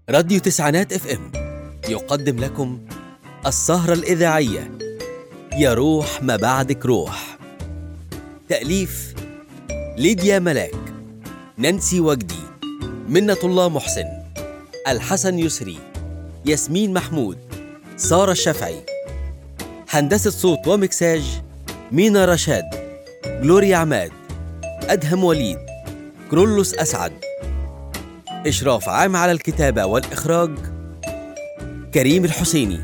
راديو تسعينات اف ام يقدم لكم السهرة الإذاعية يا روح ما بعدك روح تأليف ليديا ملاك نانسي وجدي منة الله محسن الحسن يسري ياسمين محمود سارة الشافعي هندسة صوت ومكساج مينا رشاد جلوريا عماد أدهم وليد كرولوس أسعد إشراف عام على الكتابة والإخراج كريم الحسيني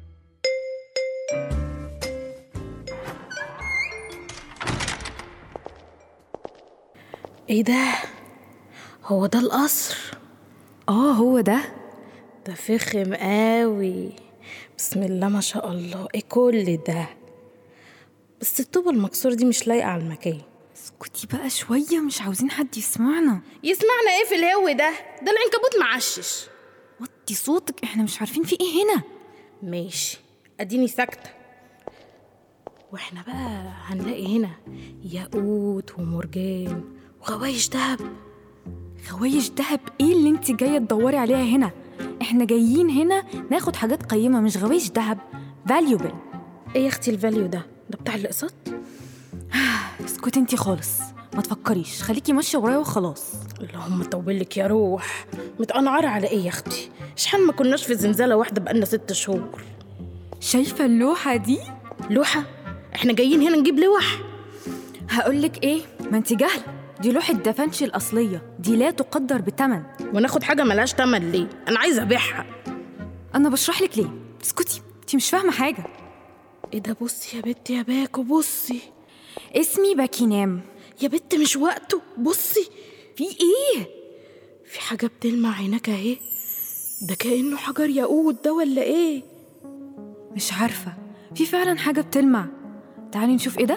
ايه ده هو ده القصر اه هو ده ده فخم قوي بسم الله ما شاء الله ايه كل ده بس الطوبة المكسورة دي مش لايقة على المكان اسكتي بقى شوية مش عاوزين حد يسمعنا يسمعنا ايه في الهو ده ده العنكبوت معشش وطي صوتك احنا مش عارفين في ايه هنا ماشي اديني ساكتة واحنا بقى هنلاقي هنا ياقوت ومرجان وغوايش دهب غوايش دهب ايه اللي انت جاية تدوري عليها هنا احنا جايين هنا ناخد حاجات قيمة مش غوايش دهب valuable ايه يا اختي الفاليو ده ده بتاع الاقساط اسكتي انت خالص ما تفكريش خليكي ماشية ورايا وخلاص اللهم طولك يا روح متقنعرة على ايه يا اختي شحال ما كناش في زنزانة واحدة بقالنا ست شهور شايفة اللوحة دي لوحة احنا جايين هنا نجيب لوح هقولك ايه ما انت جهلة دي لوحة دافنشي الأصلية دي لا تقدر بتمن وناخد حاجة ملهاش تمن ليه انا عايزة ابيعها أنا بشرح لك ليه اسكتي انت مش فاهمة حاجة ايه ده بصي يا بت يا باكو بصي اسمي باكينام يا بت مش وقته بصي في ايه في حاجة بتلمع هناك اهي ده كأنه حجر ياقوت ده ولا ايه مش عارفة في فعلا حاجة بتلمع تعالي نشوف ايه ده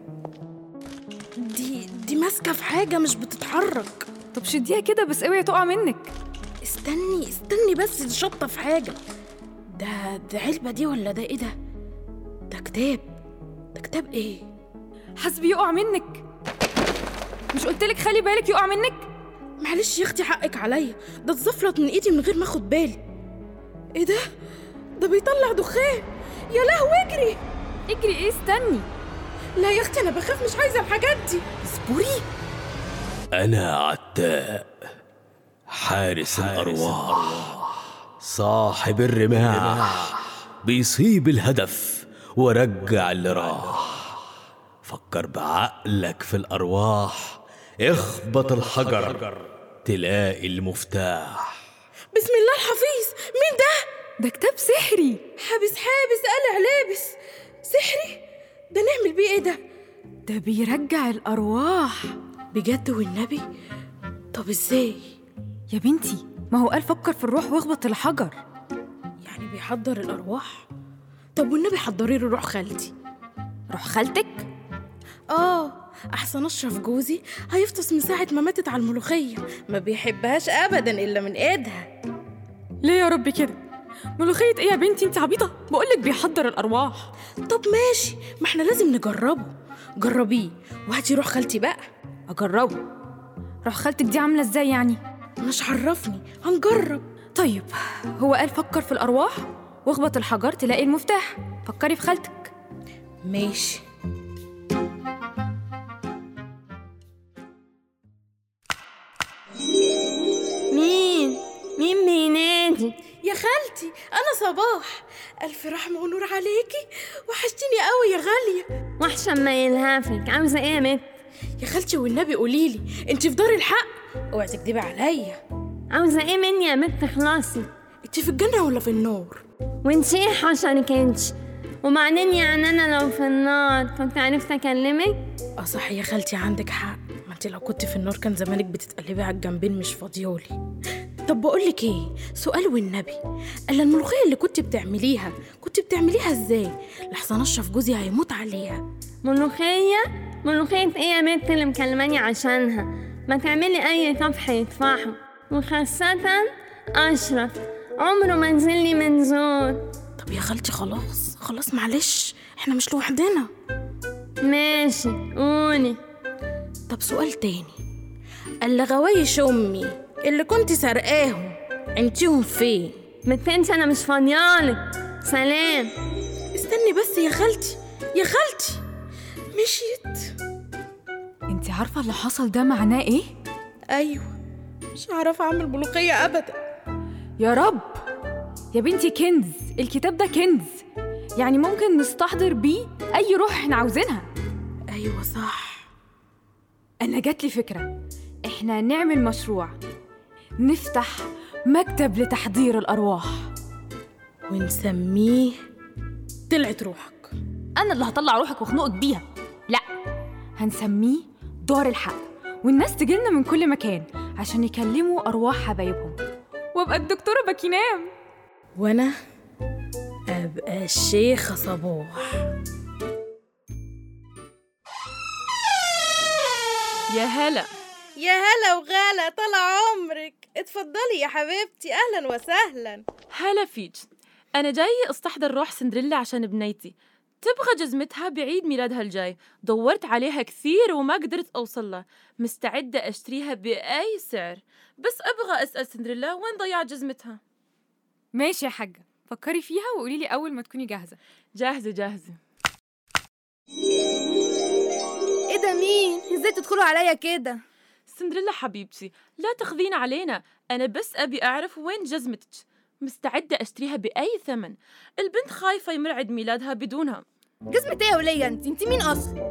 دي دي ماسكة في حاجة مش بتتحرك طب شديها كده بس اوعي تقع منك استني استني بس دي شطة في حاجة ده ده علبة دي ولا ده ايه ده ده كتاب ده كتاب ايه حسبي يقع منك مش قلتلك خلي بالك يقع منك معلش يا اختي حقك عليا ده اتزفلت من ايدي من غير ما اخد بالي ايه ده ده بيطلع دخان يا لهوي اجري اجري ايه استني لا يا اختي انا بخاف مش عايزه الحاجات دي اصبري أنا عتاء حارس الأرواح صاحب الرماح بيصيب الهدف ورجع اللي راح فكر بعقلك في الأرواح اخبط الحجر تلاقي المفتاح بسم الله الحفيظ مين ده ده كتاب سحري حابس حابس قلع لابس سحري ده نعمل بيه ايه ده ده بيرجع الأرواح بجد والنبي طب ازاي يا بنتي ما هو قال فكر في الروح واخبط الحجر يعني بيحضر الارواح طب والنبي حضري له روح خالتي روح خالتك اه احسن اشرف جوزي هيفطس من ساعه ما ماتت على الملوخيه ما بيحبهاش ابدا الا من ايدها ليه يا رب كده ملوخية ايه يا بنتي انت عبيطة بقولك بيحضر الأرواح طب ماشي ما احنا لازم نجربه جربيه وهاتي روح خالتي بقى أجربه روح خالتك دي عاملة ازاي يعني مش عرفني هنجرب طيب هو قال فكر في الأرواح واخبط الحجر تلاقي المفتاح فكري في خالتك ماشي مين؟ مين بينادي؟ يا خالتي انا صباح الف رحمه ونور عليكي وحشتيني قوي يا غاليه وحشة ما يلهفك عاوزة ايه يا بنت؟ يا خالتي والنبي قوليلي انت في دار الحق اوعي تكدبي عليا عاوزة ايه مني يا بنت خلاصي؟ انت في الجنه ولا في النار وانت ايه حشرك انت؟ وبعدين يعني انا لو في النار كنت عرفت اكلمك؟ اه صح يا خالتي عندك حق ما انت لو كنت في النار كان زمانك بتتقلبي على الجنبين مش فاضيولي طب بقولك ايه سؤال والنبي الا الملوخيه اللي كنت بتعمليها كنت بتعمليها ازاي لحسن اشرف جوزي هيموت عليها ملوخية؟ ملوخية ايه يا بنت اللي مكلماني عشانها؟ ما تعملي اي طبخ يطفحه وخاصة اشرف عمره ما نزلني من زور طب يا خالتي خلاص خلاص معلش احنا مش لوحدنا ماشي قولي طب سؤال تاني الا غوايش امي اللي كنت سرقاهم عينتيهم فين بنتي أنا مش فاضيالك سلام استني بس يا خالتي يا خالتي مشيت انت عارفة اللي حصل ده معناه ايه؟ ايوه مش هعرف اعمل ملوخيه ابدا يا رب يا بنتي كنز الكتاب ده كنز يعني ممكن نستحضر بيه أي روح احنا عاوزينها ايوه صح أنا جات لي فكرة احنا نعمل مشروع نفتح مكتب لتحضير الأرواح ونسميه طلعت روحك أنا اللي هطلع روحك واخنقك بيها لا هنسميه دار الحق والناس تجيلنا من كل مكان عشان يكلموا أرواح حبايبهم وابقى الدكتورة باكينام وانا ابقى الشيخة صبوح يا هلا يا هلا وغلا طال عمرك اتفضلي يا حبيبتي اهلا وسهلا هلا فيج أنا جاي أستحضر روح سندريلا عشان بنيتي تبغى جزمتها بعيد ميلادها الجاي دورت عليها كثير وما قدرت أوصل لها مستعدة أشتريها بأي سعر بس أبغى أسأل سندريلا وين ضيعت جزمتها ماشي يا حاجة فكري فيها وقولي لي أول ما تكوني جاهزة جاهزة جاهزة ايه ده مين ازاي تدخلوا عليا كده سندريلا حبيبتي لا تخذين علينا أنا بس أبي أعرف وين جزمتك مستعدة أشتريها بأي ثمن البنت خايفة يمر عيد ميلادها بدونها جزمة ايه يا ولية انت انت مين اصلا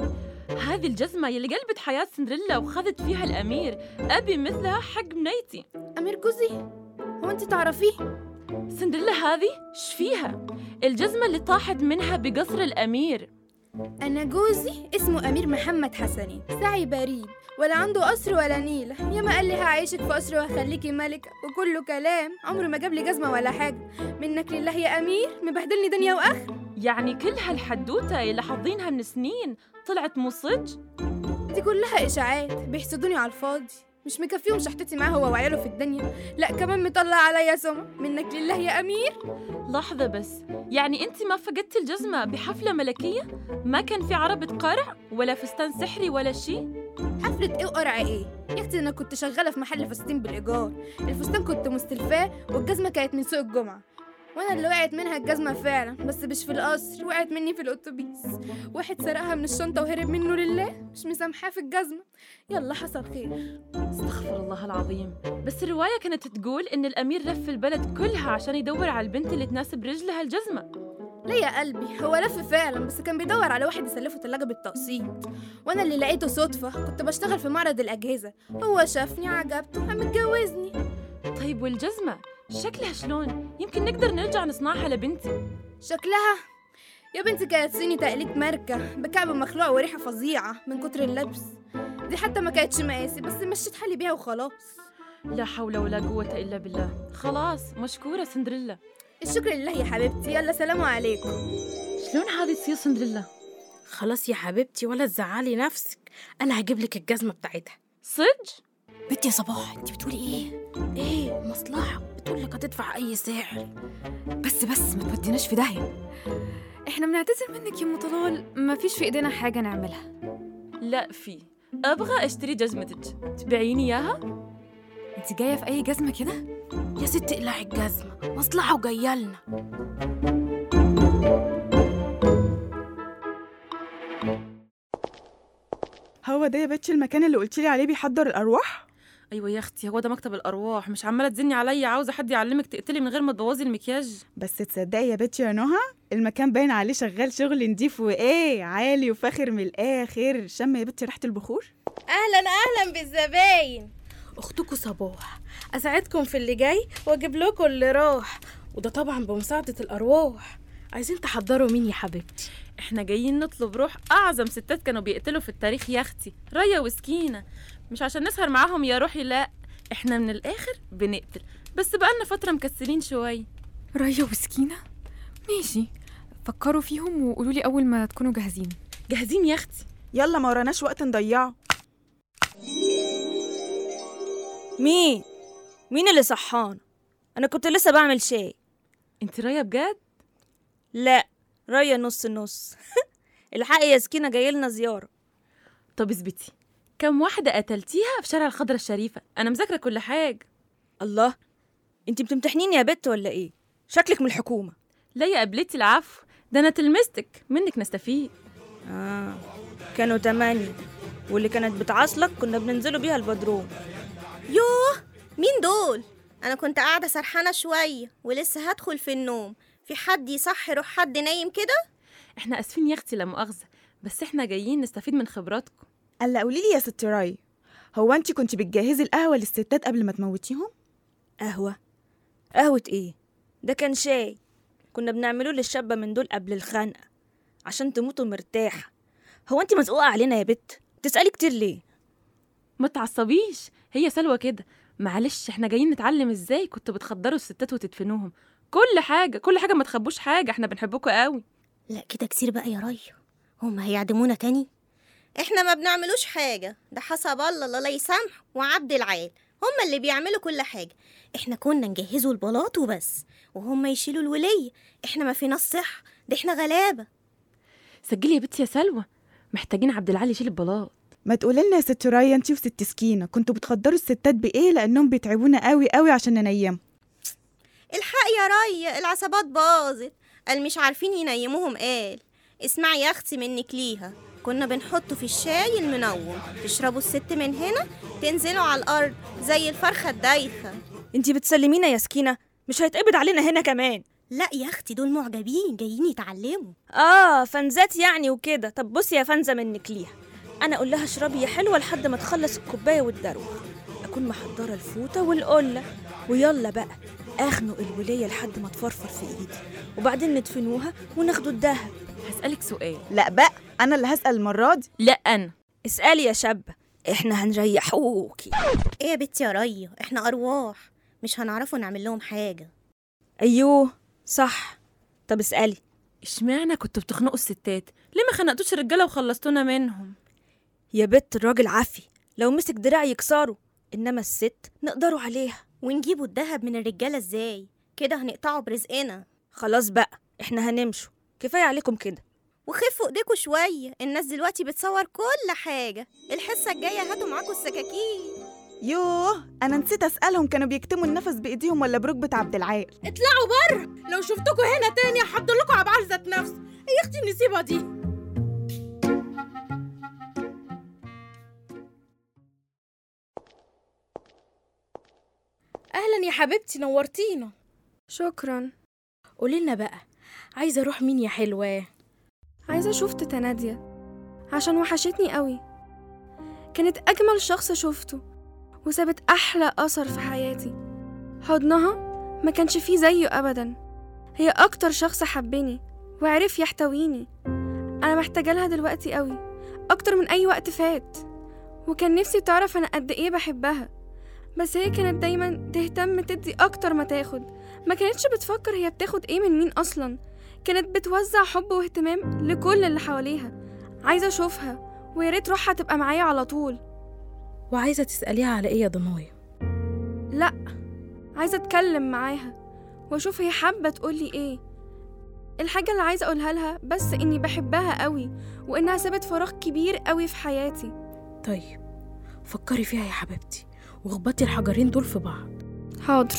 هذه الجزمة يلي قلبت حياة سندريلا وخذت فيها الأمير أبي مثلها حق بنيتي امير جوزي هو انت تعرفيه سندريلا هذه ايش فيها الجزمة اللي طاحت منها بقصر الأمير انا جوزي اسمه امير محمد حسنين سعي بريد ولا عنده قصر ولا نيلة يا ما قال لي هعيشك في قصر وهخليكي ملكة وكله كلام عمره ما جاب لي جزمة ولا حاجة منك لله يا امير مبهدلني دنيا واخر يعني كل هالحدوتة اللي حافظينها من سنين طلعت مو صج دي كلها اشاعات بيحسدوني على الفاضي مش مكفيهم شحتتي معاه هو وعياله في الدنيا لا كمان مطلع عليا سمع منك لله يا امير لحظة بس يعني أنت ما فقدتي الجزمة بحفلة ملكية؟ ما كان في عربة قرع ولا فستان سحري ولا شيء؟ حفلة ايه وقرع ايه؟ يا اختي انا كنت شغالة في محل فساتين بالايجار، الفستان كنت مستلفاه والجزمة كانت من سوق الجمعة. وانا اللي وقعت منها الجزمة فعلا بس مش في القصر وقعت مني في الاتوبيس واحد سرقها من الشنطة وهرب منه لله مش مسامحاه في الجزمة يلا حصل خير استغفر الله العظيم بس الرواية كانت تقول إن الأمير لف البلد كلها عشان يدور على البنت اللي تناسب رجلها الجزمة ليه يا قلبي هو لف فعلا بس كان بيدور على واحد يسلفه تلاجة بالتقسيط وانا اللي لقيته صدفة كنت بشتغل في معرض الاجهزة هو شافني عجبته قام متجوزني طيب والجزمة شكلها شلون؟ يمكن نقدر نرجع نصنعها لبنتي شكلها يا بنتي كانت صيني تقليد ماركة بكعب مخلوع وريحة فظيعة من كتر اللبس دي حتى ما كانتش مقاسي بس مشيت حالي بيها وخلاص لا حول ولا قوة إلا بالله خلاص مشكورة سندريلا الشكر لله يا حبيبتي يلا سلام عليكم شلون هذه تصير سندريلا؟ خلاص يا حبيبتي ولا تزعلي نفسك انا هجيب لك الجزمه بتاعتها صدق؟ بنتي يا صباح انت بتقولي ايه ايه مصلحه بتقول لك هتدفع اي سعر بس بس ما توديناش في داهية احنا بنعتذر منك يا ام طلال ما فيش في ايدينا حاجة نعملها لا في أبغى أشتري جزمتك تبيعيني إياها؟ انت جاية في اي جزمة كده يا ست اقلعي الجزمه مصلحه وجايه لنا هو ده يا باتشي المكان اللي قلتيلي عليه بيحضر الأرواح؟ أيوة يا أختي هو ده مكتب الأرواح مش عمالة تزني عليا عاوزة حد يعلمك تقتلي من غير ما تبوظي المكياج بس تصدقي يا باتشي يا نهى المكان باين عليه شغال شغل نضيف وإيه عالي وفاخر من الآخر شم يا باتشي ريحة البخور اهلا اهلا بالزباين اختكم صباح اساعدكم في اللي جاي واجيب لكم اللي راح وده طبعا بمساعده الارواح عايزين تحضروا مين يا حبيبتي احنا جايين نطلب روح أعظم ستات كانوا بيقتلوا في التاريخ يا أختي ريا وسكينة مش عشان نسهر معاهم يا روحي لا احنا من الآخر بنقتل بس بقالنا فترة مكسلين شوي ريا وسكينة ماشي فكروا فيهم وقولوا لي أول ما تكونوا جاهزين جاهزين يا أختي يلا ما وراناش وقت نضيعه مين؟ مين اللي صحان؟ أنا كنت لسه بعمل شاي انت ريا بجد؟ لا ريا نص نص الحقي يا سكينة جايلنا زيارة طب اثبتي كم واحدة قتلتيها في شارع الخضرة الشريفة أنا مذاكرة كل حاجة الله انت بتمتحنيني يا بت ولا ايه شكلك من الحكومه لا يا قبلتي العفو ده انا تلمستك منك نستفيد اه كانوا تمانية واللي كانت بتعاصلك كنا بننزلوا بيها البدروم يوه مين دول انا كنت قاعده سرحانه شويه ولسه هدخل في النوم في حد يصحي روح حد نايم كده احنا اسفين يا اختي لا مؤاخذه بس احنا جايين نستفيد من خبراتكم الا قولي لي يا ست راي هو انت كنت بتجهزي القهوه للستات قبل ما تموتيهم قهوة قهوة ايه ده كان شاي كنا بنعمله للشابة من دول قبل الخنقة عشان تموتوا مرتاحة هو انت مزقوقة علينا يا بت تسألي كتير ليه ما تعصبيش هي سلوى كده معلش احنا جايين نتعلم ازاي كنتوا بتخدروا الستات وتدفنوهم كل حاجه كل حاجه ما تخبوش حاجه احنا بنحبكم قوي لا كده كتير بقى يا ريا هما هيعدمونا تاني احنا ما بنعملوش حاجه ده حسب الله الله يسامح وعبد العال هما اللي بيعملوا كل حاجه احنا كنا نجهزوا البلاط وبس وهما يشيلوا الوليه احنا ما فينا الصح ده احنا غلابه سجلي يا بنتي يا سلوى محتاجين عبد العالي يشيل البلاط ما تقولي لنا يا ست راي انت وست سكينه كنتوا بتخدروا الستات بايه لانهم بيتعبونا قوي قوي عشان ننيمهم الحق يا ريا العصابات باظت قال مش عارفين ينيموهم قال اسمعي يا اختي منك ليها كنا بنحطه في الشاي المنوم تشربوا الست من هنا تنزلوا على الارض زي الفرخه الدايخه انت بتسلمينا يا سكينة مش هيتقبض علينا هنا كمان لا يا اختي دول معجبين جايين يتعلموا اه فنزات يعني وكده طب بصي يا فنزة منك ليها انا اقول لها اشربي يا حلوة لحد ما تخلص الكوباية والدروخ اكون محضرة الفوطة والقلة ويلا بقى اخنق الولية لحد ما تفرفر في ايدي وبعدين ندفنوها وناخدوا الدهب هسألك سؤال لا بقى انا اللي هسال المره دي لا انا اسألي يا شابة احنا هنريحوكي ايه يا بنتي يا ريا احنا ارواح مش هنعرفوا نعمل لهم حاجه ايوه صح طب اسألي اشمعنى كنتوا بتخنقوا الستات ليه ما خنقتوش الرجاله وخلصتونا منهم يا بت الراجل عافي لو مسك دراع يكسره انما الست نقدروا عليها ونجيبوا الدهب من الرجاله ازاي كده هنقطعوا برزقنا خلاص بقى احنا هنمشوا كفاية عليكم كده وخفوا ايديكوا شويه الناس دلوقتي بتصور كل حاجه الحصه الجايه هاتوا معاكوا السكاكين يوه انا نسيت اسالهم كانوا بيكتموا النفس بايديهم ولا بركبه عبد العال اطلعوا بره لو شفتكوا هنا تاني هحضر لكم عبعال ذات نفس يا اختي النسيبه دي اهلا يا حبيبتي نورتينا شكرا قولي لنا بقى عايزه اروح مين يا حلوه عايزة أشوف تيتا نادية عشان وحشتني قوي كانت أجمل شخص شفته وسابت أحلى أثر في حياتي حضنها ما كانش فيه زيه أبدا هي أكتر شخص حبني وعرف يحتويني أنا محتاجة لها دلوقتي قوي أكتر من أي وقت فات وكان نفسي تعرف أنا قد إيه بحبها بس هي كانت دايما تهتم تدي أكتر ما تاخد ما كانتش بتفكر هي بتاخد إيه من مين أصلا كانت بتوزع حب واهتمام لكل اللي حواليها عايزة أشوفها ويا ريت روحها تبقى معايا على طول وعايزه تساليها على ايه يا ضنايا لأ عايزة أتكلم معاها وأشوف هي حابة تقولي إيه الحاجة اللي عايزة أقولها لها بس إني بحبها قوي وإنها سابت فراغ كبير قوي في حياتي طيب فكري فيها يا حبيبتي واخبطي الحجرين دول في بعض حاضر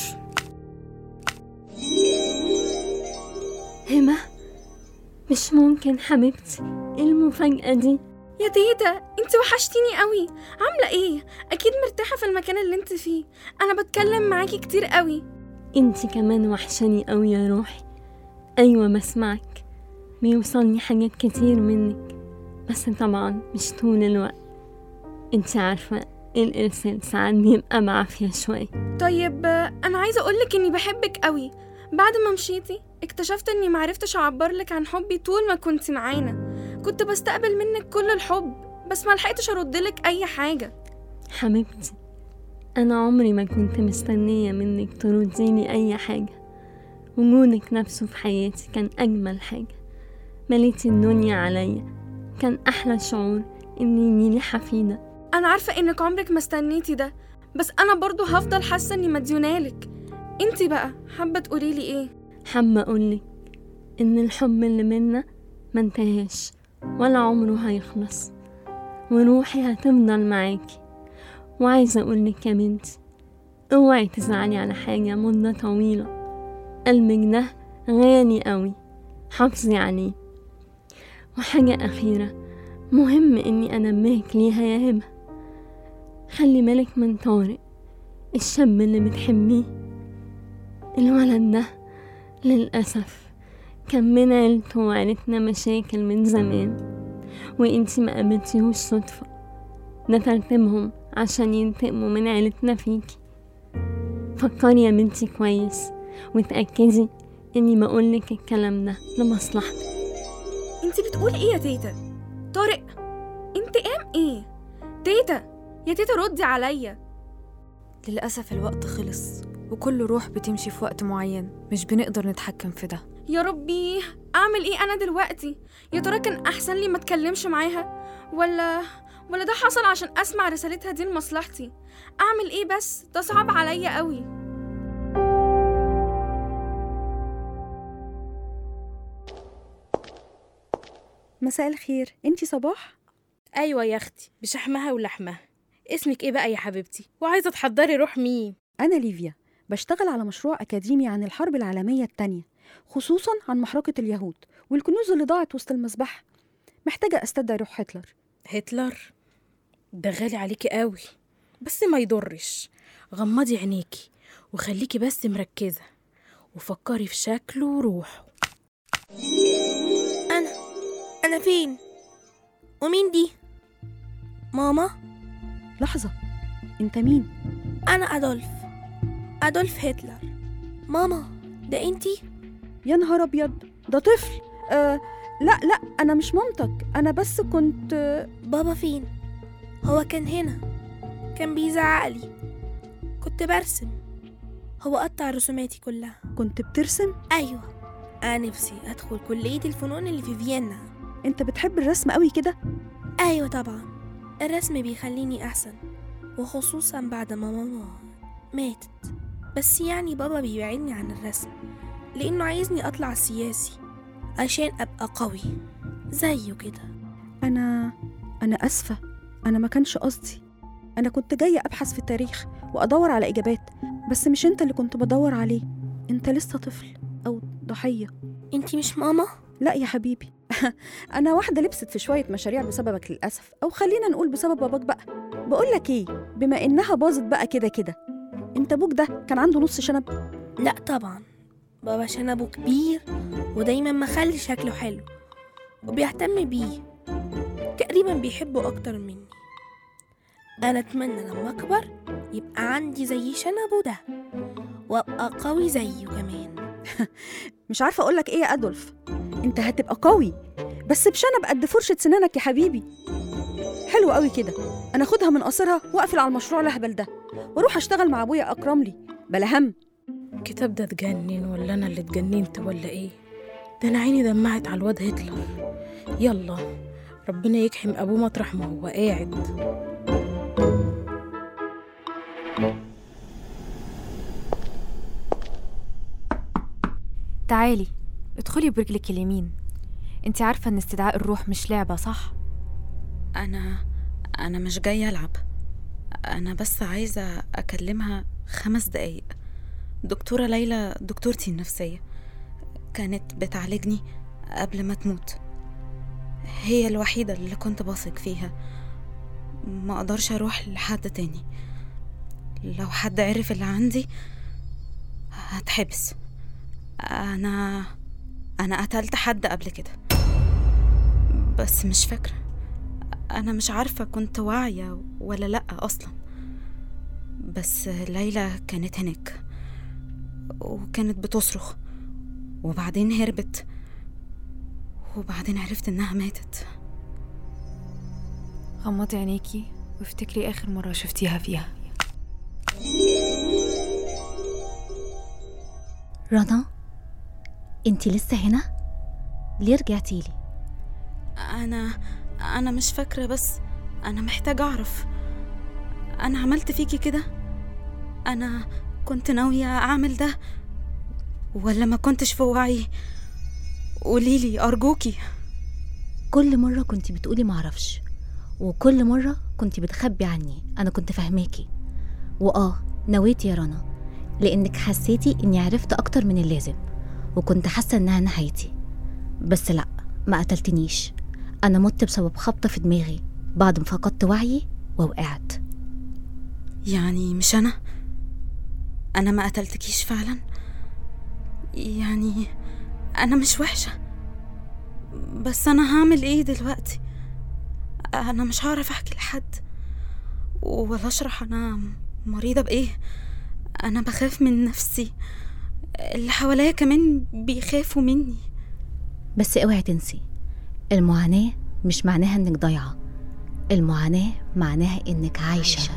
هبة مش ممكن حبيبتي ايه المفاجأة دي يا تيتا انت وحشتيني قوي عاملة ايه اكيد مرتاحة في المكان اللي انت فيه انا بتكلم معاكي كتير قوي انتي كمان وحشاني قوي يا روحي ايوه بسمعك بيوصلني حاجات كتير منك بس طبعا مش طول الوقت انتي عارفة الإرسال ساعات بيبقى بعافية شوية طيب آه، انا عايزة اقولك اني بحبك قوي بعد ما مشيتي اكتشفت اني معرفتش اعبرلك عن حبي طول ما كنت معانا كنت بستقبل منك كل الحب بس ما لحقتش اردلك اي حاجة حبيبتي أنا عمري ما كنت مستنية منك ترديلي أي حاجة وجودك نفسه في حياتي كان أجمل حاجة مليتي الدنيا عليا كان أحلى شعور إني يجيلي حفيدة انا عارفة انك عمرك ما استنيتي ده بس انا برضو هفضل حاسة اني مديونالك انتي بقى حابة تقوليلي ايه حابة أقولك إن الحب اللي بينا منتهاش ولا عمره اوعي تزعلي على حاجة مدة طويلة قلبك ده غالي قوي حافظي عليه وحاجة أخيرة مهم إني أنبهك ليها يا هبة خلي بالك من طارق الشاب اللي بتحبيه الولد ده للأسف كان من عيلته وعيلتنا مشاكل من زمان وانتي ما قابلتيهوش صدفة ده ترتيبهم عشان ينتقموا من عيلتنا فيكي فكري يا بنتي كويس وتأكدي إني بقولك الكلام ده لمصلحتك انت بتقول ايه يا تيتا طارق انتقام ايه تيتا يا تيتا ردي عليا للأسف الوقت خلص وكل روح بتمشي في وقت معين مش بنقدر نتحكم في ده يا ربي اعمل ايه انا دلوقتي يا ترى كان احسن لي ما اتكلمش معاها ولا ولا ده حصل عشان اسمع رسالتها دي لمصلحتي اعمل ايه بس ده صعب عليا قوي مساء الخير انتي صباح ايوه يا اختي بشحمها ولحمها اسمك ايه بقى يا حبيبتي وعايزه تحضري روح مين أنا ليفيا بشتغل على مشروع أكاديمي عن الحرب العالمية التانية خصوصا عن محرقة اليهود والكنوز اللي ضاعت وسط المذبحة محتاجة أستدعي روح هتلر هتلر ده غالي عليكي قوي بس ما يضرش غمضي عينيكي وخليكي بس مركزه وفكري في شكله وروحه أنا أنا فين؟ ومين دي؟ ماما لحظة أنت مين؟ أنا أدولف أدولف هتلر ماما ده انتي؟ يا نهار أبيض ده طفل آه لا لا أنا مش مامتك أنا بس كنت آه، بابا فين؟ هو كان هنا كان بيزعقلي كنت برسم هو قطع رسوماتي كلها كنت بترسم أيوة أنا نفسي أدخل كلية الفنون اللي في فيينا أنت بتحب الرسم قوي كده أيوة طبعا الرسم بيخليني أحسن وخصوصا بعد ما ماما ماتت بس يعني بابا بيبعدني عن الرسم لأنه عايزني أطلع سياسي عشان أبقى قوي زيه كده أنا أنا أسفة أنا ما كانش قصدي أنا كنت جاية أبحث في التاريخ وأدور على إجابات بس مش أنت اللي كنت بدور عليه أنت لسه طفل أو ضحية انتي مش ماما؟ لا يا حبيبي أنا واحدة لبست في شوية مشاريع بسببك للأسف أو خلينا نقول بسبب باباك بقى بقول لك إيه بما إنها باظت بقى كده كده أنت أبوك ده كان عنده نص شنب لا طبعا بابا شنبه كبير ودايما مخلي شكله حلو وبيهتم بيه تقريبا بيحبه أكتر مني أنا أتمنى لما أكبر يبقى عندي زي شنبه ده وأبقى قوي زيه كمان مش عارفة أقول لك إيه يا أدولف أنت هتبقى قوي بس بشنب قد فرشة سنانك يا حبيبي حلو قوي كده أنا أخدها من قصرها وأقفل على المشروع الأهبل ده وأروح أشتغل مع أبويا أكرم لي بلا هم الكتاب ده اتجنن ولا انا اللي اتجننت ولا ايه ده انا عيني دمعت على الواد هتلر يلا ربنا يكحم ابوه مطرح ما هو قاعد تعالي ادخلي برجلك اليمين انت عارفة ان استدعاء الروح مش لعبة صح؟ أنا أنا مش جاية ألعب أنا بس عايزة أكلمها خمس دقايق دكتورة ليلى دكتورتي النفسية كانت بتعالجني قبل ما تموت هي الوحيدة اللي كنت بثق فيها ما أقدرش أروح لحد تاني لو حد عرف اللي عندي هتحبس أنا أنا قتلت حد قبل كده بس مش فاكرة أنا مش عارفة كنت واعية ولا لأ أصلا بس ليلى كانت هناك وكانت بتصرخ وبعدين هربت وبعدين عرفت إنها ماتت غمضي عينيكي وافتكري آخر مرة شفتيها فيها رنا انتي لسه هنا ليه رجعتيلي أنا أنا مش فاكرة بس أنا محتاجة أعرف أنا عملت فيكي كده أنا كنت ناوية أعمل ده ولا ما كنتش في وعي قوليلي أرجوكي كل مرة كنتي بتقولي معرفش وكل مرة كنتي بتخبي عني أنا كنت فاهماكي وآه نويت يا رنا لأنك حسيتي إني عرفت أكتر من اللازم وكنت حاسة إنها نهايتي بس لأ ما قتلتنيش أنا مت بسبب خبطة في دماغي بعد ما فقدت وعيي ووقعت يعني مش أنا أنا ما قتلتكيش فعلا يعني أنا مش وحشة بس أنا هعمل إيه دلوقتي أنا مش هعرف أحكي لحد ولا أشرح أنا مريضة بإيه أنا بخاف من نفسي اللي حواليا كمان بيخافوا مني بس اوعي تنسي المعاناة مش معناها إنك ضايعة المعاناة معناها إنك عايشة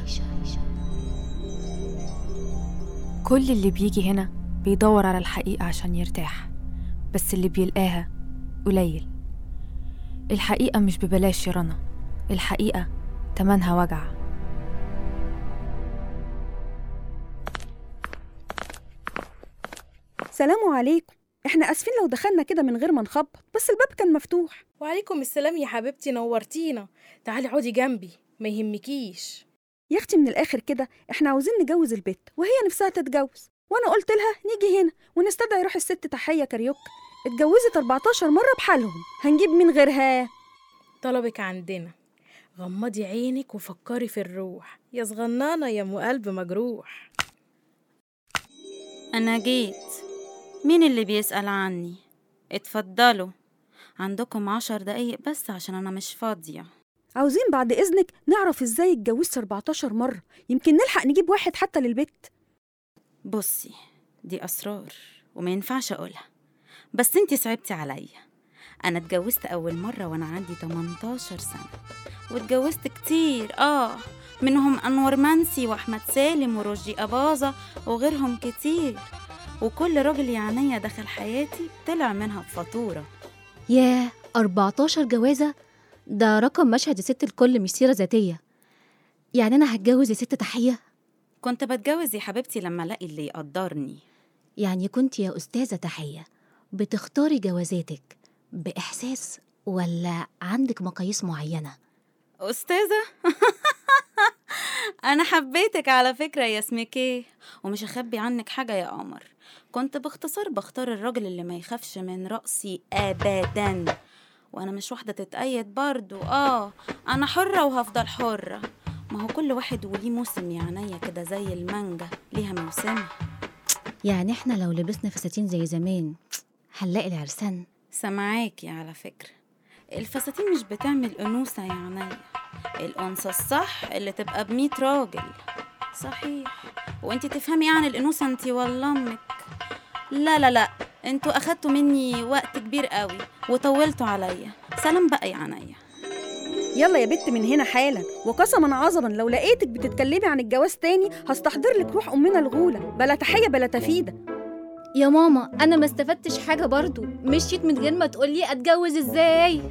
كل اللي بيجي هنا بيدور على الحقيقة عشان يرتاح بس اللي بيلقاها قليل الحقيقة مش ببلاش يا رنا الحقيقة تمنها وجع سلام عليكم احنا اسفين لو دخلنا كده من غير ما نخبط بس الباب كان مفتوح وعليكم السلام يا حبيبتي نورتينا تعالي اقعدي جنبي ما يهمكيش يا اختي من الاخر كده احنا عاوزين نجوز البت وهي نفسها تتجوز وانا قلت لها نيجي هنا ونستدعي روح الست تحيه كاريوكا اتجوزت 14 مره بحالهم هنجيب مين غيرها طلبك عندنا غمضي عينك وفكري في الروح يا صغنانة يا ام قلب مجروح أنا جيت مين اللي بيسأل عني؟ اتفضلوا عندكم عشر دقايق بس عشان أنا مش فاضية عاوزين بعد اذنك نعرف ازاي اتجوزت 14 مره يمكن نلحق نجيب واحد حتى للبت بصي دي أسرار وما ينفعش أقولها بس انتي صعبتي عليا أنا اتجوزت أول مرة وأنا عندي 18 سنة واتجوزت كتير آه منهم أنور منسي وأحمد سالم ورشدي أباظة وغيرهم كتير وكل راجل يعنيا دخل حياتي طلع منها بفاتورة ياه 14 جوازة ده رقم مشهد يا ست الكل مش سيرة ذاتية يعني أنا هتجوز يا ست تحية كنت بتجوز يا حبيبتي لما ألاقي اللي يقدرني يعني كنت يا أستاذة تحية بتختاري جوازاتك بإحساس ولا عندك مقاييس معينة أستاذة أنا حبيتك على فكرة يا سميكيه ومش هخبي عنك حاجة يا قمر كنت باختصار بختار الراجل اللي ما يخافش من رأسي أبدا وأنا مش واحدة تتأيد برضو آه أنا حرة وهفضل حرة ما هو كل واحد وليه موسم يعنيا كده زي المانجا ليها موسمها يعني احنا لو لبسنا فساتين زي زمان هنلاقي العرسان سامعاكي على فكرة الفساتين مش بتعمل أنوثة يعني الأنثى الصح اللي تبقى بمية راجل صحيح وانتي تفهمي يعني الأنوثة انتي والله أمك لا لا لا انتوا أخدتوا مني وقت كبير قوي وطولتوا عليا سلام بقى يا عينيا يلا يا بت من هنا حالا وقسما عظما لو لقيتك بتتكلمي عن الجواز تاني هستحضر لك روح امنا الغوله بلا تحيه بلا تفيده يا ماما أنا ما استفدتش حاجة برضو مشيت من غير ما تقولي أتجوز إزاي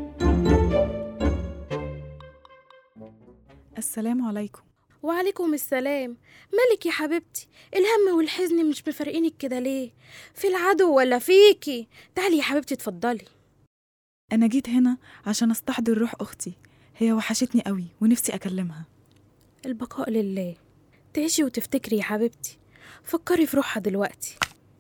السلام عليكم وعليكم السلام مالك يا حبيبتي الهم والحزن مش مفارقينك كده ليه في العدو ولا فيكي تعالي يا حبيبتي اتفضلي أنا جيت هنا عشان أستحضر روح أختي هي وحشتني قوي ونفسي أكلمها البقاء لله تعيشي وتفتكري يا حبيبتي فكري في روحها دلوقتي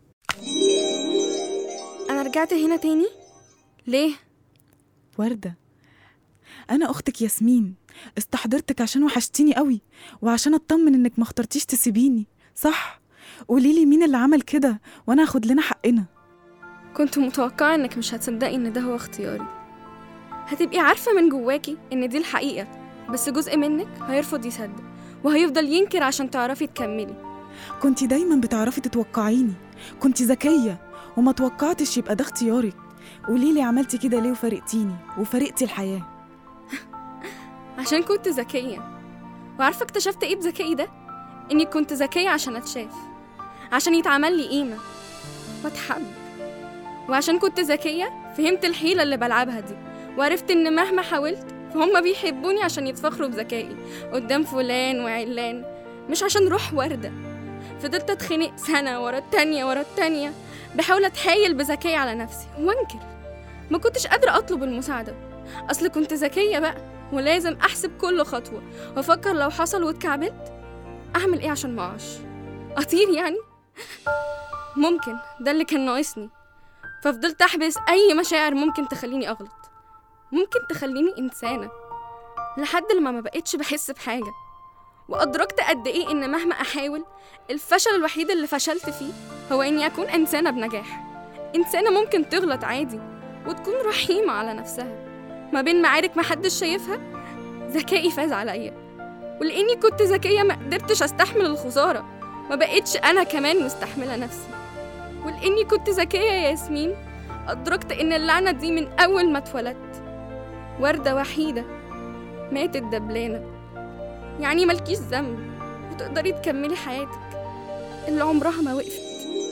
أنا رجعت هنا تاني ليه؟ وردة أنا أختك ياسمين استحضرتك عشان وحشتيني قوي وعشان أطمن إنك ما اخترتيش تسيبيني صح قوليلي مين اللي عمل كده وأنا هاخد لنا حقنا كنت متوقعة إنك مش هتصدقي إن ده هو اختياري هتبقي عارفة من جواكي إن دي الحقيقة بس جزء منك هيرفض يصدق وهيفضل ينكر عشان تعرفي تكملي كنتي دايما بتعرفي تتوقعيني كنتي ذكية وما توقعتش يبقى ده اختيارك قوليلي عملتي كده ليه وفارقتيني وفارقتي الحياة عشان كنت ذكية وعارفة اكتشفت ايه بذكائي ده؟ اني كنت ذكية عشان اتشاف عشان يتعمل لي قيمة واتحب وعشان كنت ذكية فهمت الحيلة اللي بلعبها دي وعرفت ان مهما حاولت فهم بيحبوني عشان يتفخروا بذكائي قدام فلان وعلان مش عشان روح وردة فضلت اتخنق سنة ورا التانية ورا التانية بحاول اتحايل بذكائي على نفسي وانكر ما كنتش قادرة اطلب المساعدة اصل كنت ذكية بقى ولازم احسب كل خطوة وافكر لو حصل واتكعبلت اعمل ايه عشان ما اقعش اطير يعني ممكن ده اللي كان ناقصني ففضلت احبس اي مشاعر ممكن تخليني اغلط ممكن تخليني انسانه لحد لما ما بقتش بحس بحاجه وادركت قد ايه ان مهما احاول الفشل الوحيد اللي فشلت فيه هو اني اكون انسانه بنجاح انسانه ممكن تغلط عادي وتكون رحيمه على نفسها ما بين معارك محدش شايفها ذكائي فاز عليا ولاني كنت ذكيه ما قدرتش استحمل الخساره ما بقتش انا كمان مستحمله نفسي ولاني كنت ذكيه يا ياسمين ادركت ان اللعنه دي من اول ما اتولدت ورده وحيده ماتت دبلانه يعني ملكيش ذنب وتقدري تكملي حياتك اللي عمرها ما وقفت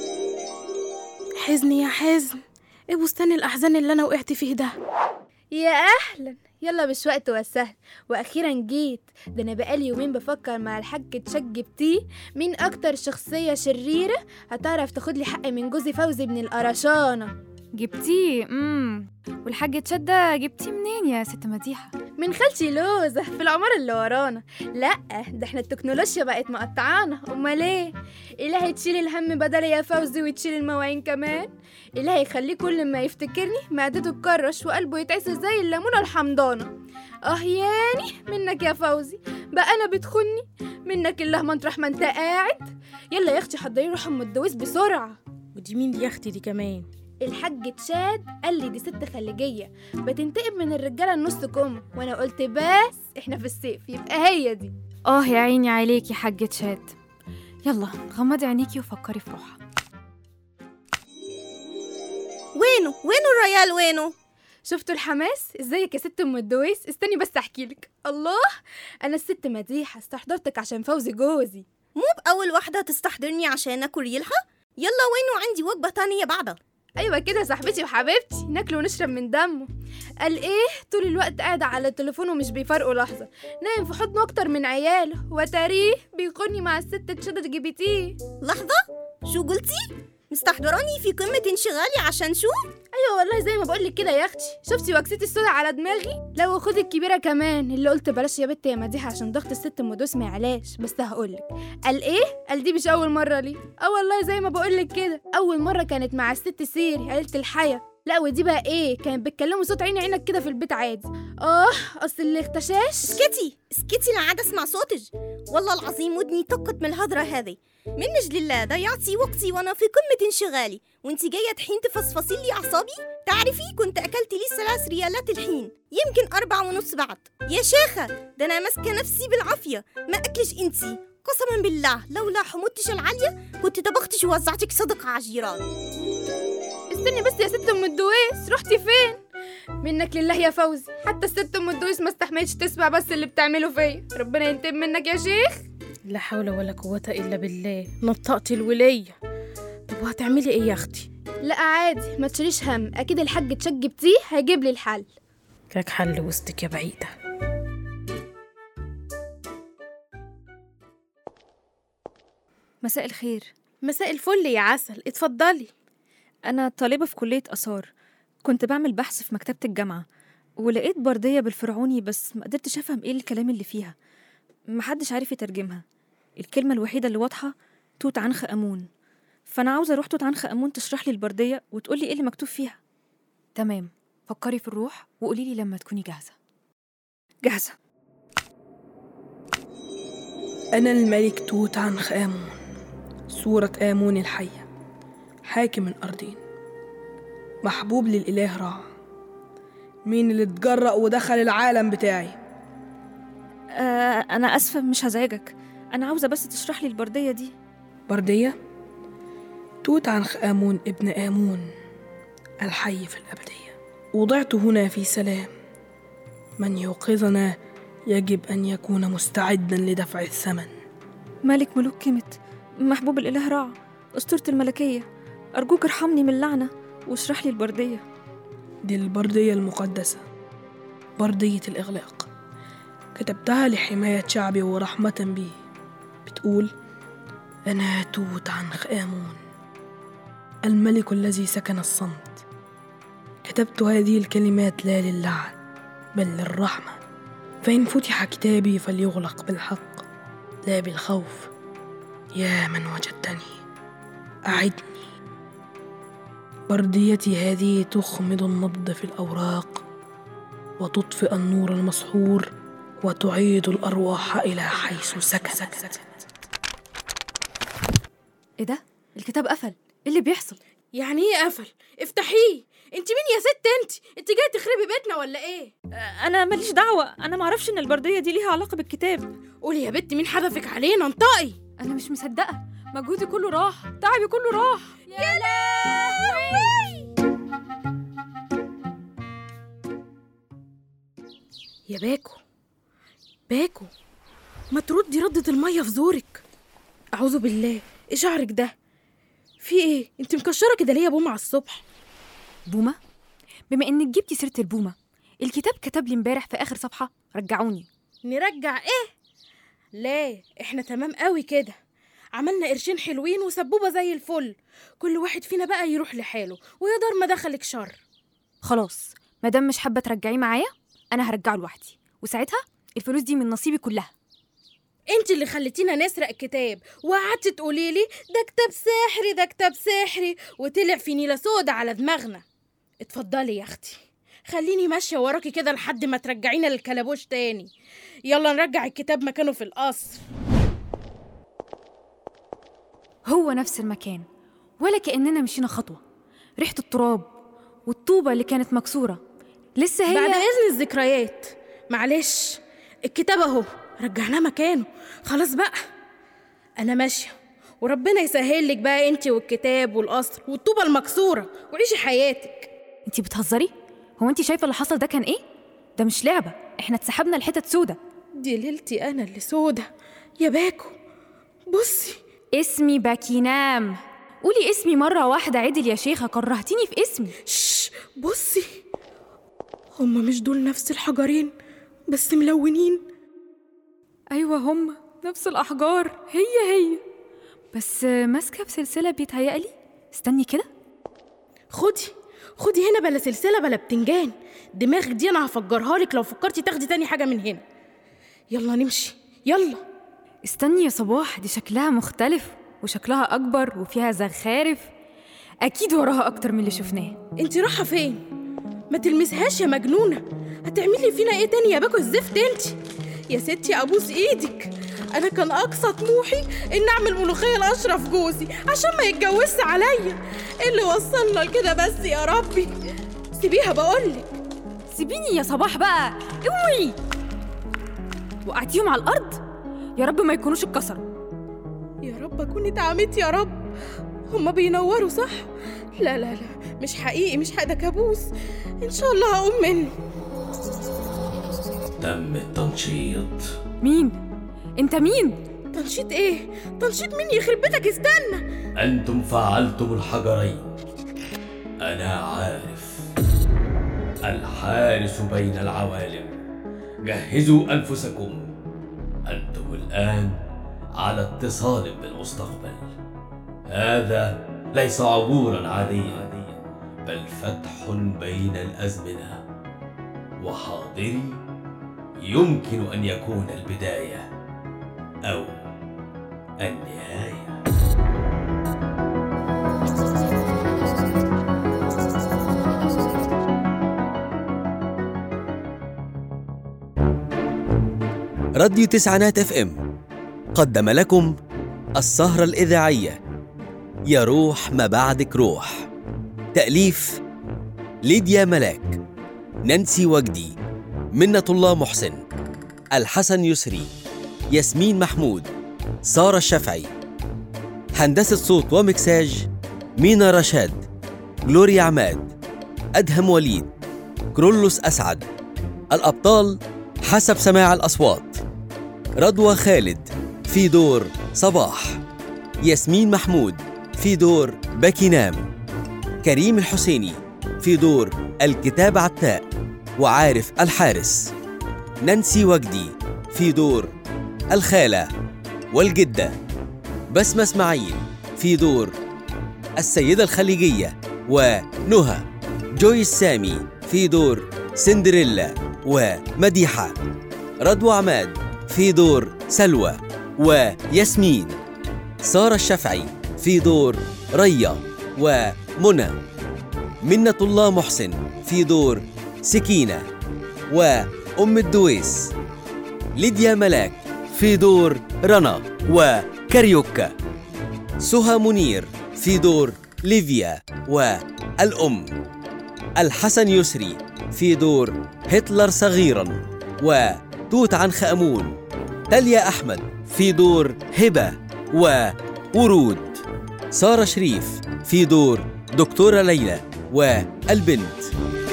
حزن يا حزن ايه بستان الاحزان اللي انا وقعت فيه ده يا اهلا يلا مش وقت وسهل واخيرا جيت ده انا بقالي يومين بفكر مع الحاج تشجبتيه مين اكتر شخصيه شريره هتعرف تاخد لي حقي من جوزي فوزي ابن القرشانه جبتيه امم والحاج تشدة جبتيه منين يا ست مديحة من خالتي لوزة في العمارة اللي ورانا لا ده احنا التكنولوجيا بقت مقطعانا امال ايه الهي تشيل الهم بدل يا فوزي وتشيل المواعين كمان الهي يخليه كل ما يفتكرني معدته تكرش وقلبه يتعسل زي الليمونة الحمضانة اه ياني منك يا فوزي بقى انا بتخني منك الله مطرح ما انت قاعد يلا يا اختي حضري روح ام الدويس بسرعة ودي مين دي يا اختي دي كمان الحاج تشاد قال لي دي ست خليجية بتنتقم من الرجالة النص كم وانا قلت بس احنا في الصيف يبقى هي دي اه يا عيني عليك يا حاجة شاد يلا غمضي عينيكي وفكري في روحها وينه وينه الريال وينه شفتوا الحماس ازيك يا ست ام الدويس استني بس احكي لك الله انا الست مديحه استحضرتك عشان فوزي جوزي مو بأول واحدة تستحضرني عشان أكل ريلها يلا وينه عندي وجبة تانية بعدها ايوه كده صاحبتي وحبيبتي ناكل ونشرب من دمه قال ايه طول الوقت قاعد على التليفون ومش بيفرقوا لحظه نايم في حضنه اكتر من عياله وتاريه بيخوني مع الست تشدد جي بي تي لحظة شو قلتي؟ مستحضراني في قمة انشغالي عشان شو؟ ايوه والله زي ما بقولك كده يا اختي شفتي وكستي السودا على دماغي لو خدي الكبيره كمان اللي قلت بلاش يا بت يا مديحه عشان ضغط الست ام دوس ما يعلاش بس هقولك قال ايه قال دي مش اول مره ليه اه والله زي ما بقولك كده اول مره كانت مع الست سيري قالت الحياه لا ودي بقى ايه كانت بتكلموا صوت عيني عينك كده في البيت عادي اه اصل اللي اختشاش اسكتي اسكتي لا عاد اسمع صوتك والله العظيم ودني طقت من الهضرة هذه منج لله ضيعتي وقتي وانا في قمة انشغالي وانتي جاية تحين تفصفصي لي اعصابي تعرفي كنت اكلت لي ثلاث ريالات الحين يمكن اربع ونص بعد يا شيخة ده انا ماسكة نفسي بالعافية ما اكلش انتي قسما بالله لولا حموتش العالية كنت طبختش ووزعتك صدقة على الجيران استني بس يا ست ام الدويس رحتي فين منك لله يا فوزي حتى الست ام الدويس ما استحملتش تسمع بس اللي بتعمله فيا ربنا ينتقم منك يا شيخ لا حول ولا قوة إلا بالله نطقتي الولية طب وهتعملي إيه يا أختي؟ لا عادي ما تشيليش هم اكيد الحاج تشجبتيه هيجيب لي الحل لك حل وسطك يا بعيدة مساء الخير مساء الفل يا عسل اتفضلي أنا طالبة في كلية آثار كنت بعمل بحث في مكتبة الجامعة ولقيت بردية بالفرعوني بس ما قدرتش أفهم إيه الكلام اللي فيها محدش عارف يترجمها الكلمة الوحيدة اللي واضحة توت عنخ آمون فأنا عاوزة أروح توت عنخ آمون تشرح لي البردية وتقولي إيه اللي مكتوب فيها تمام فكري في الروح وقولي لي لما تكوني جاهزة جاهزة أنا الملك توت عنخ آمون صورة آمون الحية حاكم الأرضين محبوب للإله رع مين اللي اتجرأ ودخل العالم بتاعي آه أنا آسفة مش هزعجك أنا عاوزة بس تشرح لي البردية دي بردية توت عنخ آمون ابن آمون الحي في الأبدية وضعت هنا في سلام من يوقظنا يجب أن يكون مستعدا لدفع الثمن ملك ملوك كيمت محبوب الإله رع أسطورة الملكية أرجوك ارحمني من اللعنة واشرح لي البردية دي البردية المقدسة بردية الإغلاق كتبتها لحماية شعبي ورحمة به بتقول أنا توت عنخ آمون الملك الذي سكن الصمت كتبت هذه الكلمات لا للعن بل للرحمة فإن فتح كتابي فليغلق بالحق لا بالخوف يا من وجدتني أعدني برديتي هذه تخمد النبض في الأوراق وتطفئ النور المسحور وتعيد الأرواح إلى حيث سكنت ايه ده الكتاب قفل ايه اللي بيحصل يعني ايه قفل افتحيه انت مين يا ست انت انت جايه تخربي بيتنا ولا ايه انا ماليش دعوه انا معرفش ان البرديه دي ليها علاقه بالكتاب قولي يا بت مين حدفك علينا انطقي انا مش مصدقه مجهودي كله راح تعبي كله راح يا لهوي يا باكو باكو ما تردي ردة المية في زورك أعوذ بالله إيه شعرك ده في إيه أنت مكشرة كده ليه يا بومة على الصبح بومه بما انك جبتي سيره البومه الكتاب كتب لي امبارح في اخر صفحه رجعوني نرجع إيه لا إحنا تمام قوي كده عملنا قرشين حلوين وسبوبة زي الفل كل واحد فينا بقى يروح لحاله ويا دار ما دخلك شر خلاص مادام مش حابه ترجعيه معايا انا هرجعه لوحدي وساعتها الفلوس دي من نصيبي كلها انت اللي خليتينا نسرق كتاب وقعدتي تقولي لي ده كتاب سحري ده كتاب سحري وطلع في نيله سودا على دماغنا اتفضلي يا اختي خليني ماشيه وراكي كده لحد ما ترجعينا للكلبوش تاني يلا نرجع الكتاب مكانه في القصر هو نفس المكان ولا كأننا مشينا خطوة ريحة التراب والطوبة اللي كانت مكسورة لسه هي بعد اذن الذكريات معلش الكتاب اهو رجعناه مكانه خلاص بقى انا ماشيه وربنا يسهل لك بقى انت والكتاب والقصر والطوبه المكسوره وعيشي حياتك انتي بتهزري هو انتي شايفة اللي حصل ده كان ايه ده مش لعبة احنا اتسحبنا لحتت سودة دي ليلتي انا اللي سودة يا باكو بصي اسمي باكينام قولي اسمي مرة واحدة عدل يا شيخة كرهتيني في اسمي شش بصي هما مش دول نفس الحجرين بس ملونين أيوة هم نفس الأحجار هي هي بس ماسكة بسلسلة بيتهيألي استني كده خدي خدي هنا بلا سلسلة بلا بتنجان دماغك دي أنا هفجرها لك لو فكرتي تاخدي تاني حاجة من هنا يلا نمشي يلا استني يا صباح دي شكلها مختلف وشكلها أكبر وفيها زخارف أكيد وراها أكتر من اللي شفناه انت رايحة فين؟ ما تلمسهاش يا مجنونة هتعملي فينا ايه تاني يا باكو الزفت انت يا ستي ابوس ايدك انا كان اقصى طموحي ان اعمل ملوخيه لاشرف جوزي عشان ما يتجوزش عليا ايه اللي وصلنا لكده بس يا ربي سيبيها بقولك سيبيني يا صباح بقى اوعي وقعتيهم على الأرض يا رب ما يكونوش اتكسروا يا رب اكون اتعميت يا رب هما بينوروا صح لا لا لا مش حقيقي مش حق ده كابوس ان شاء الله هقوم منه تم التنشيط مين انت مين تنشيط ايه تنشيط مين يخرب بيتك استنى أنتم فعلتم الحجرين أنا عارف الحارس بين العوالم جهزوا أنفسكم أنتم الآن على اتصال بالمستقبل هذا ليس عبورا عاديا بل فتح بين الأزمنة وحاضري يمكن أن يكون البداية أو النهاية راديو تسعينات اف ام قدم لكم السهرة الإذاعية يا روح ما بعدك روح تأليف ليديا ملاك نانسي وجدي منة الله محسن الحسن يسري ياسمين محمود سارة الشافعي هندسة صوت ومكساج مينا رشاد جلوريا عماد أدهم وليد كرولوس أسعد الأبطال حسب سماع الأصوات رضوى خالد في دور صباح ياسمين محمود في دور باكينام كريم الحسيني في دور الكتاب عتاء وعارف الحارس نانسي وجدي في دور الخالة والجدة بسمة اسماعيل في دور السيدة الخليجية ونهى جويس سامي في دور سندريلا ومديحة رضوى عماد في دور سلوى وياسمين سارة الشافعي في دور ريا ومنى منة الله محسن في دور سكينة وأم الدويس ليديا ملاك في دور رنا وكاريوكا سهى منير في دور ليفيا والأم الحسن يسري في دور هتلر صغيرا وتوت عنخ آمون تاليا أحمد في دور هبة وورود سارة شريف في دور دكتورة ليلى والبنت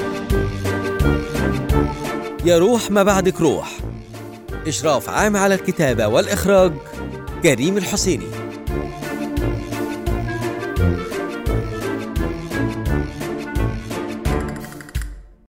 يا روح ما بعدك روح إشراف عام على الكتابة والإخراج كريم الحسيني